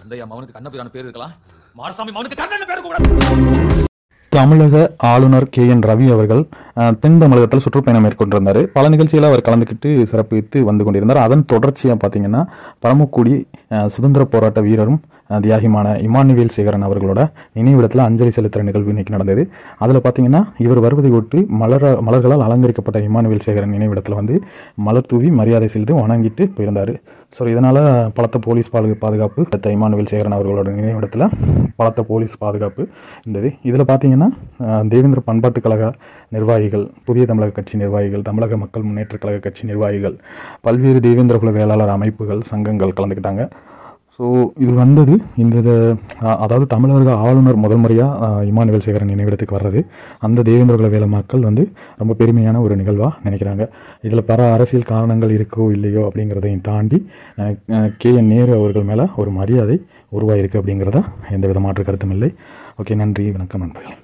தந்தையா மவனுக்கு கண்ணபிரான பேர் இருக்கலாம் மாரசாமி மவனுக்கு கண்ணன் பேர் கூட தமிழக ஆளுநர் கே என் ரவி அவர்கள் அஹ், தென் தமிழகத்தில் சுற்றுப்பயணம் மேற்கொண்டிருந்தார் பல நிகழ்ச்சியில் அவர் கலந்துக்கிட்டு சிறப்பித்து வந்து கொண்டிருந்தார் அதன் தொடர்ச்சியாக பார்த்தீங்கன்னா பரமக்குடி அஹ், சுதந்திர போராட்ட வீரரும் அஹ், தியாகிமான இமானுவேல் சேகரன் அவர்களோட நினைவிடத்தில் அஞ்சலி செலுத்துகிற நிகழ்வு இன்னைக்கு நடந்தது அதில் பார்த்தீங்கன்னா இவர் வருவதை ஒட்டி மலர மலர்களால் அலங்கரிக்கப்பட்ட இமானுவேல் சேகரன் நினைவிடத்தில் வந்து மலர் தூவி மரியாதை செய்து வணங்கிட்டு போயிருந்தார் ஸோ இதனால் பலத்த போலீஸ் பாது பாதுகாப்பு பெற்ற இமானுவேல் சேகரன் அவர்களோட நினைவிடத்தில் பலத்த போலீஸ் பாதுகாப்பு இருந்தது இதில் பார்த்தீங்கன்னா அஹ், தேவேந்திர பண்பாட்டுக் கழக நிர்வாகிகள் புதிய தமிழக கட்சி நிர்வாகிகள் தமிழக மக்கள் முன்னேற்றக் கழக கட்சி நிர்வாகிகள் பல்வேறு தேவேந்திர குல வேளாளர் அமைப்புகள் சங்கங்கள் கலந்துக்கிட்டாங்க ஸோ இது வந்தது இந்த இது, அ- அதாவது தமிழக ஆளுநர் முதல் முறையாக இமானுவேல் சேகரன் நினைவிடத்துக்கு வர்றது அந்த தேவேந்திர குல வேலை மக்கள் வந்து ரொம்ப பெருமையான ஒரு நிகழ்வாக நினைக்கிறாங்க இதில் பல அரசியல் காரணங்கள் இருக்கோ இல்லையோ அப்படிங்கிறதையும் தாண்டி அஹ், அஹ், கே என் நேரு அவர்கள் மேலே ஒரு மரியாதை உருவாயிருக்கு அப்படிங்கிறத எந்த வித மாற்று கருத்தும் இல்லை ஓகே நன்றி வணக்கம் நண்பர்களே